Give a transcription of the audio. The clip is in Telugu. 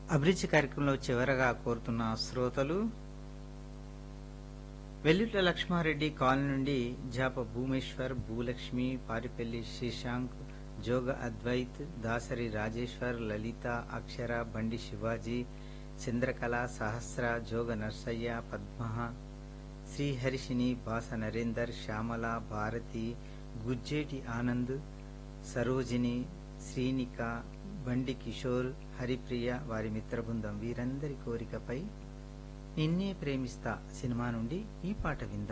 అభిరుచి కార్యక్రమంలో చివరగా కోరుతున్న శ్రోతలు వెల్లుట్ల లక్ష్మారెడ్డి కాలనీ నుండి జాప భూమేశ్వర్ భూలక్ష్మి పారిపల్లి శ్రీశాంక్ జోగ అద్వైత్ దాసరి రాజేశ్వర్ లలిత అక్షర బండి శివాజీ చంద్రకళ సహస్ర జోగ నర్సయ్య పద్మ శ్రీహర్షిని బాస నరేందర్ శ్యామల భారతి గుజ్జేటి ఆనంద్ సరోజిని శ్రీనిక బండి కిషోర్ హరిప్రియ వారి మిత్రబృందం వీరందరి కోరికపై నిన్నే ప్రేమిస్తా సినిమా నుండి ఈ పాట విందాం